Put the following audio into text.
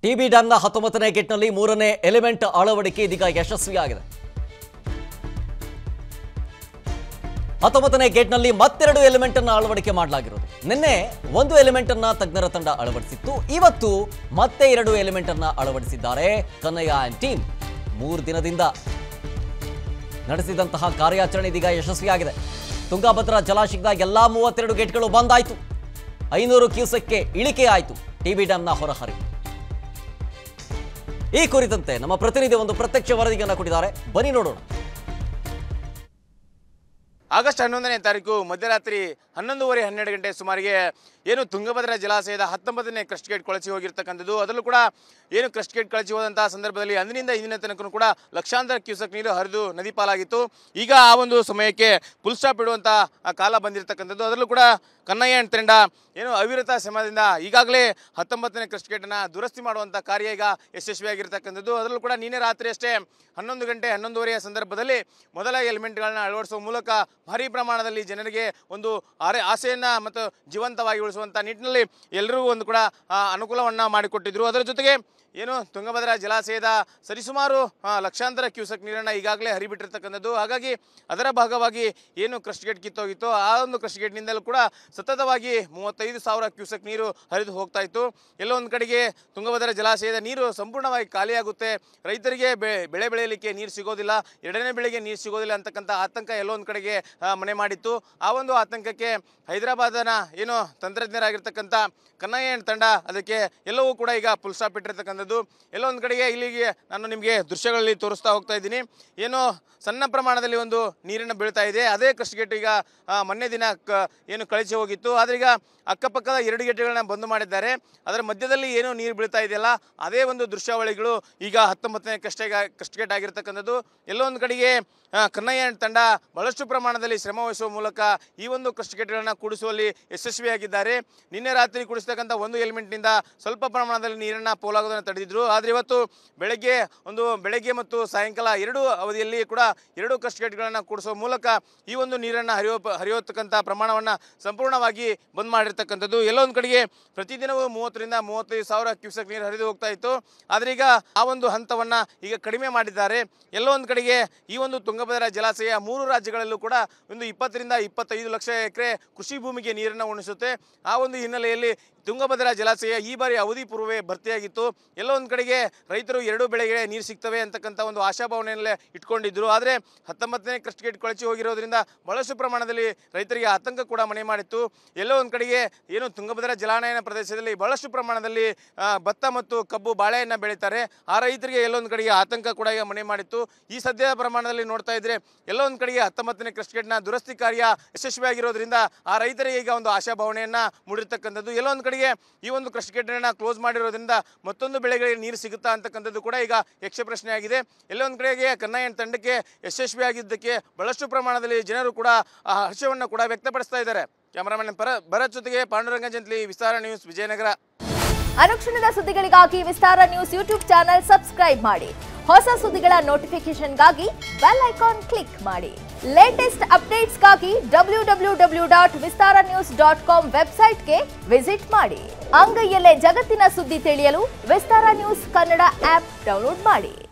TB ಡ್ಯಾಂನ ಹತ್ತೊಂಬತ್ತನೇ ಗೇಟ್ನಲ್ಲಿ ಮೂರನೇ element ಅಳವಡಿಕೆ ಇದೀಗ ಯಶಸ್ವಿಯಾಗಿದೆ ಹತ್ತೊಂಬತ್ತನೇ ಗೇಟ್ನಲ್ಲಿ ಮತ್ತೆರಡು ಎಲಿಮೆಂಟ್ ಅನ್ನ ಅಳವಡಿಕೆ ಮಾಡಲಾಗಿರೋದು ನಿನ್ನೆ ಒಂದು ಎಲಿಮೆಂಟ್ ಅನ್ನ ತಜ್ಞರ ತಂಡ ಅಳವಡಿಸಿತ್ತು ಇವತ್ತು ಮತ್ತೆ ಎರಡು ಎಲಿಮೆಂಟ್ ಅನ್ನ ಅಳವಡಿಸಿದ್ದಾರೆ ಕನ್ನಯ್ಯ ಅಂಡ್ ಟೀಮ್ ಮೂರು ದಿನದಿಂದ ನಡೆಸಿದಂತಹ ಕಾರ್ಯಾಚರಣೆ ಇದೀಗ ಯಶಸ್ವಿಯಾಗಿದೆ ತುಂಗಭದ್ರಾ ಜಲಾಶಯದ ಎಲ್ಲಾ ಮೂವತ್ತೆರಡು ಗೇಟ್ಗಳು ಬಂದಾಯಿತು ಐನೂರು ಕ್ಯೂಸೆಕ್ಗೆ ಇಳಿಕೆ ಆಯಿತು ಟಿಬಿ ಡ್ಯಾಂನ ಹೊರಹರಿವು ಈ ಕುರಿತಂತೆ ನಮ್ಮ ಪ್ರತಿನಿಧಿ ಒಂದು ಪ್ರತ್ಯಕ್ಷ ವರದಿಯನ್ನು ಕೊಟ್ಟಿದ್ದಾರೆ ಬನ್ನಿ ನೋಡೋಣ ಆಗಸ್ಟ್ ಹನ್ನೊಂದನೇ ತಾರೀಕು ಮಧ್ಯರಾತ್ರಿ ಹನ್ನೊಂದುವರೆ ಹನ್ನೆರಡು ಗಂಟೆ ಸುಮಾರಿಗೆ ಏನು ತುಂಗಭದ್ರಾ ಜಲಾಶಯದ ಹತ್ತೊಂಬತ್ತನೇ ಕ್ರಸ್ಟ್ ಗೇಟ್ ಕೊಳಚಿ ಹೋಗಿರ್ತಕ್ಕಂಥದ್ದು ಅದರಲ್ಲೂ ಕೂಡ ಏನು ಕ್ರಸ್ಟ್ ಗೇಟ್ ಕೊಳಚಿ ಹೋದಂತಹ ಸಂದರ್ಭದಲ್ಲಿ ಅಂದಿನಿಂದ ಇಂದಿನ ತನಕ ಕೂಡ ಲಕ್ಷಾಂತರ ಕ್ಯೂಸೆಕ್ ನೀರು ಹರಿದು ನದಿ ಪಾಲಾಗಿತ್ತು ಈಗ ಆ ಒಂದು ಸಮಯಕ್ಕೆ ಫುಲ್ ಸ್ಟಾಪ್ ಇಡುವಂಥ ಆ ಕಾಲ ಬಂದಿರತಕ್ಕಂಥದ್ದು ಅದರಲ್ಲೂ ಕೂಡ ಕನ್ನಯ್ಯ ಅಂಡ್ ತಂಡ ಏನು ಅವಿರತ ಶ್ರಮದಿಂದ ಈಗಾಗಲೇ ಹತ್ತೊಂಬತ್ತನೇ ಕ್ರಸ್ಟ್ ಗೇಟನ್ನು ದುರಸ್ತಿ ಮಾಡುವಂಥ ಕಾರ್ಯ ಈಗ ಯಶಸ್ವಿಯಾಗಿರ್ತಕ್ಕಂಥದ್ದು ಅದರಲ್ಲೂ ಕೂಡ ನಿನ್ನೆ ರಾತ್ರಿ ಅಷ್ಟೇ ಹನ್ನೊಂದು ಗಂಟೆ ಹನ್ನೊಂದುವರೆಯ ಸಂದರ್ಭದಲ್ಲಿ ಮೊದಲ ಎಲಿಮೆಂಟ್ಗಳನ್ನ ಅಳವಡಿಸುವ ಮೂಲಕ ಭಾರಿ ಪ್ರಮಾಣದಲ್ಲಿ ಜನರಿಗೆ ಒಂದು ಆರೆ ಆಸೆಯನ್ನು ಮತ್ತು ಜೀವಂತವಾಗಿ ಉಳಿಸುವಂಥ ನಿಟ್ಟಿನಲ್ಲಿ ಎಲ್ಲರಿಗೂ ಒಂದು ಕೂಡ ಆ, ಅನುಕೂಲವನ್ನು ಮಾಡಿಕೊಟ್ಟಿದ್ರು ಅದರ ಜೊತೆಗೆ ಏನು ತುಂಗಭದ್ರಾ ಜಲಾಶಯದ ಸರಿಸುಮಾರು ಆ, ಲಕ್ಷಾಂತರ ಕ್ಯೂಸೆಕ್ ನೀರನ್ನು ಈಗಾಗಲೇ ಹರಿಬಿಟ್ಟಿರ್ತಕ್ಕಂಥದ್ದು ಹಾಗಾಗಿ ಅದರ ಭಾಗವಾಗಿ ಏನು ಕ್ರಸ್ಟ್ ಗೇಟ್ ಕಿತ್ತೋಗಿತ್ತು ಆ ಒಂದು ಕ್ರಸ್ಟ್ ಗೇಟ್ನಿಂದಲೂ ಕೂಡ ಸತತವಾಗಿ ಮೂವತ್ತೈದು ಸಾವಿರ ಕ್ಯೂಸೆಕ್ ನೀರು ಹರಿದು ಹೋಗ್ತಾ ಇತ್ತು ಎಲ್ಲೋ ಒಂದು ಕಡೆಗೆ ತುಂಗಭದ್ರಾ ಜಲಾಶಯದ ನೀರು ಸಂಪೂರ್ಣವಾಗಿ ಖಾಲಿಯಾಗುತ್ತೆ ರೈತರಿಗೆ ಬೆ ಬೆಳೆ ಬೆಳೆಯಲಿಕ್ಕೆ ನೀರು ಸಿಗೋದಿಲ್ಲ ಎರಡನೇ ಬೆಳೆಗೆ ನೀರು ಸಿಗೋದಿಲ್ಲ ಅಂತಕ್ಕಂಥ ಆತಂಕ ಎಲ್ಲೋ ಒಂದು ಕಡೆಗೆ ಆ, ಮನೆ ಮಾಡಿತ್ತು ಆ ಒಂದು ಆತಂಕಕ್ಕೆ ಹೈದರಾಬಾದನ ಏನು ತಂತ್ರಜ್ಞರಾಗಿರ್ತಕ್ಕಂಥ ಕನ್ನಯ್ಯ ಅಂಡ್ ತಂಡ ಅದಕ್ಕೆ ಎಲ್ಲವೂ ಕೂಡ ಈಗ ಫುಲ್ ಸ್ಟಾಪ್ ಇಟ್ಟಿರ್ತಕ್ಕಂಥದ್ದು ಎಲ್ಲೋ ಒಂದು ಕಡೆಗೆ ಇಲ್ಲಿಗೆ ನಾನು ನಿಮಗೆ ದೃಶ್ಯಗಳಲ್ಲಿ ತೋರಿಸ್ತಾ ಹೋಗ್ತಾ ಇದ್ದೀನಿ ಏನು ಸಣ್ಣ ಪ್ರಮಾಣದಲ್ಲಿ ಒಂದು ನೀರಿನ ಬೀಳ್ತಾ ಇದೆ ಅದೇ ಕ್ರಸ್ಟ್ ಗೇಟ್ ಈಗ ಆ, ಮೊನ್ನೆ ದಿನ ಕ ಏನು ಕಳಿಸಿ ಹೋಗಿತ್ತು ಆದರೆ ಈಗ ಅಕ್ಕಪಕ್ಕದ ಎರಡು ಗೇಟ್ಗಳನ್ನ ಬಂದ್ ಮಾಡಿದ್ದಾರೆ ಅದರ ಮಧ್ಯದಲ್ಲಿ ಏನು ನೀರು ಬೀಳ್ತಾ ಇದೆಯಲ್ಲ ಅದೇ ಒಂದು ದೃಶ್ಯಾವಳಿಗಳು ಈಗ ಹತ್ತೊಂಬತ್ತನೇ ಕಷ್ಟ ಕಸ್ಟ್ ಗೇಟ್ ಆಗಿರ್ತಕ್ಕಂಥದ್ದು ಎಲ್ಲೋ ಒಂದು ಕಡೆಗೆ ಆ, ಕನ್ನಯ್ಯ ಅಂಡ್ ತಂಡ ಬಹಳಷ್ಟು ಪ್ರಮಾಣದಲ್ಲಿ ಶ್ರಮ ವಹಿಸುವ ಮೂಲಕ ಈ ಒಂದು ಕಸ್ಟ್ ಗೇಟ್ಗಳನ್ನು ಕೂಡಿಸುವಲ್ಲಿ ಯಶಸ್ವಿಯಾಗಿದ್ದಾರೆ ನಿನ್ನೆ ರಾತ್ರಿ ಕೂಡಿಸ್ತಕ್ಕಂಥ ಒಂದು ಎಲಿಮೆಂಟ್ನಿಂದ ಸ್ವಲ್ಪ ಪ್ರಮಾಣದಲ್ಲಿ ನೀರನ್ನು ಪೋಲಾಗೋದನ್ನು ತಡೆದಿದ್ರು ಆದರೆ ಇವತ್ತು ಬೆಳಗ್ಗೆ ಒಂದು ಬೆಳಗ್ಗೆ ಮತ್ತು ಸಾಯಂಕಾಲ ಎರಡು ಅವಧಿಯಲ್ಲಿ ಕೂಡ ಎರಡು ಕಸ್ಟ್ ಗೇಟ್ಗಳನ್ನು ಕೂಡಿಸುವ ಮೂಲಕ ಈ ಒಂದು ನೀರನ್ನು ಹರಿಯೋ ಹರಿಯೋತಕ್ಕಂಥ ಪ್ರಮಾಣವನ್ನು ಸಂಪೂರ್ಣವಾಗಿ ಬಂದ್ ಮಾಡಿರ್ತಕ್ಕಂಥದ್ದು ಎಲ್ಲೋ ಒಂದು ಕಡೆಗೆ ಪ್ರತಿದಿನವೂ ಮೂವತ್ತರಿಂದ ಮೂವತ್ತೈದು ಸಾವಿರ ಕ್ಯೂಸೆಕ್ ನೀರು ಹರಿದು ಹೋಗ್ತಾ ಇತ್ತು ಆದರೆ ಈಗ ಆ ಒಂದು ಹಂತವನ್ನು ಈಗ ಕಡಿಮೆ ಮಾಡಿದ್ದಾರೆ ಎಲ್ಲೋ ಒಂದು ಕಡೆಗೆ ಈ ಒಂದು ತುಂಗಭದ್ರಾ ಜಲಾಶಯ ಮೂರು ರಾಜ್ಯಗಳಲ್ಲೂ ಕೂಡ ಒಂದು ಇಪ್ಪತ್ತರಿಂದ ಇಪ್ಪತ್ತೈದು ಲಕ್ಷ ಎಕರೆ ಕೃಷಿ ಭೂಮಿಗೆ ನೀರನ್ನು ಉಣಿಸುತ್ತೆ ಆ ಒಂದು ಹಿನ್ನೆಲೆಯಲ್ಲಿ ತುಂಗಭದ್ರಾ ಜಲಾಶಯ ಈ ಬಾರಿ ಅವಧಿ ಪೂರ್ವವೇ ಭರ್ತಿಯಾಗಿತ್ತು ಎಲ್ಲೋ ಒಂದು ಕಡೆಗೆ ರೈತರು ಎರಡು ಬೆಳೆಗೆ ನೀರು ಸಿಗ್ತವೆ ಅಂತಕ್ಕಂಥ ಒಂದು ಆಶಾಭಾವನೆಯಲ್ಲೇ ಇಟ್ಕೊಂಡಿದ್ರು ಆದರೆ ಹತ್ತೊಂಬತ್ತನೇ ಕ್ರಸ್ಟ್ ಗೇಟ್ ಕೊಳಚಿ ಹೋಗಿರೋದ್ರಿಂದ ಬಹಳಷ್ಟು ಪ್ರಮಾಣದಲ್ಲಿ ರೈತರಿಗೆ ಆತಂಕ ಕೂಡ ಮನೆ ಮಾಡಿತ್ತು ಎಲ್ಲೋ ಒಂದು ಕಡೆಗೆ ಏನು ತುಂಗಭದ್ರಾ ಜಲಾನಯನ ಪ್ರದೇಶದಲ್ಲಿ ಬಹಳಷ್ಟು ಪ್ರಮಾಣದಲ್ಲಿ ಆ, ಭತ್ತ ಮತ್ತು ಕಬ್ಬು ಬಾಳೆಯನ್ನು ಬೆಳೀತಾರೆ ಆ ರೈತರಿಗೆ ಎಲ್ಲೊಂದು ಕಡೆಗೆ ಆತಂಕ ಕೂಡ ಈಗ ಮನೆ ಮಾಡಿತ್ತು ಈ ಸದ್ಯದ ಪ್ರಮಾಣದಲ್ಲಿ ನೋಡ್ತಾ ಇದ್ರೆ ಎಲ್ಲೋ ಒಂದು ಕಡೆಗೆ ಹತ್ತೊಂಬತ್ತನೇ ಕ್ರಸ್ಟ್ ಗೇಟ್ನ ದುರಸ್ತಿ ಕಾರ್ಯ ಯಶಸ್ವಿಯಾಗಿರೋದ್ರಿಂದ ಆ ರೈತರಿಗೆ ಈಗ ಒಂದು ಆಶಾಭಾವನೆಯನ್ನ ಮೂಡಿರ್ತಕ್ಕಂಥದ್ದು ಎಲ್ಲೋ ಒಂದು ಕಡೆಗೆ ಈ ಒಂದು ಕ್ರಸ್ಟ್ ಗೇಟ್ನ ಕ್ಲೋಸ್ ಮಾಡಿರೋದ್ರಿಂದ ಮತ್ತೊಂದು ಬೆಳೆಗಳಿಗೆ ನೀರು ಸಿಗುತ್ತಾ ಅಂತಕ್ಕಂಥದ್ದು ಕೂಡ ಈಗ ಯಕ್ಷ ಪ್ರಶ್ನೆ ಆಗಿದೆ ಎಲ್ಲೋ ಒಂದು ಕಡೆಗೆ ಕನ್ನಯ್ಯನ ತಂಡಕ್ಕೆ ಯಶಸ್ವಿಯಾಗಿದ್ದಕ್ಕೆ ಬಹಳಷ್ಟು ಪ್ರಮಾಣದಲ್ಲಿ ಜನರು ಕೂಡ ಆ ಹರ್ಷವನ್ನು ಕೂಡ ವ್ಯಕ್ತಪಡಿಸ್ತಾ ಇದ್ದಾರೆ ಕ್ಯಾಮರಾಮನ್ ಪರ ಭರತ್ ಜೊತೆಗೆ ಪಾಂಡುರಂಗ ಜಂತ್ಲಿ ವಿಸ್ತಾರ ನ್ಯೂಸ್ ವಿಜಯನಗರ ಅನುಕ್ಷಣದ ಸುದ್ದಿಗಳಿಗಾಗಿ Vistara news YouTube channel subscribe ಮಾಡಿ ಹೊಸ ಸುದ್ದಿಗಳ ನೋಟಿಫಿಕೇಶನ್ಗಾಗಿ ಬೆಲ್ ಐಕಾನ್ ಕ್ಲಿಕ್ ಮಾಡಿ ಲೇಟೆಸ್ಟ್ ಅಪ್ಡೇಟ್ಸ್ಗಾಗಿ W W W dot Vistara news dot com ವೆಬ್ಸೈಟ್ಗೆ ವಿಸಿಟ್ ಮಾಡಿ ಅಂಗೈಯಲ್ಲೇ ಜಗತ್ತಿನ ಸುದ್ದಿ ತಿಳಿಯಲು Vistara news Kannada app download ಮಾಡಿ